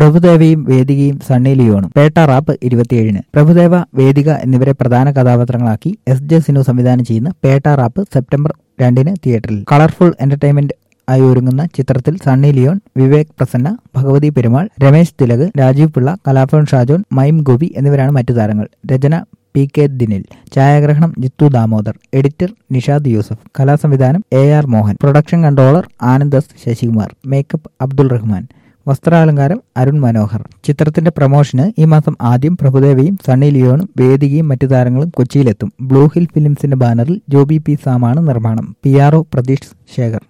പ്രഭുദേവയും വേദികയും സണ്ണി ലിയോണും പേട്ട റാപ്പ് ഇരുപത്തിയേഴിന് പ്രഭുദേവ വേദിക എന്നിവരെ പ്രധാന കഥാപാത്രങ്ങളാക്കി എസ് ജെ സിനു സംവിധാനം ചെയ്യുന്ന പേട്ട റാപ്പ് സെപ്റ്റംബർ രണ്ടിന് തിയേറ്ററിൽ കളർഫുൾ എന്റർടൈൻമെന്റ് ആയി ഒരുങ്ങുന്ന ചിത്രത്തിൽ Sunny Leone Vivek Prasanna Bhagavathi Perumal Ramesh Thilak Rajeev Pillai Kalabhavan Shajohn mime Gopi എന്നിവരാണ് മറ്റു താരങ്ങൾ രചന പി കെ ദിനിൽ ഛായാഗ്രഹണം ജിത്തു ദാമോദർ എഡിറ്റർ നിഷാദ് യൂസഫ് കലാസംവിധാനം A R Mohan production controller Anand S Sasikumar makeup Abdul Rahman വസ്ത്രാലങ്കാരം അരുൺ മനോഹർ ചിത്രത്തിന്റെ പ്രമോഷന് ഈ മാസം ആദ്യം പ്രഭുദേവയും സണ്ണി ലിയോണും വേദികയും മറ്റു താരങ്ങളും കൊച്ചിയിലെത്തും ബ്ലൂ ഹിൽ ഫിലിംസിന്റെ ബാനറിൽ ജോബി പി സാമാണ് നിർമ്മാണം P R O Pratheesh Shekhar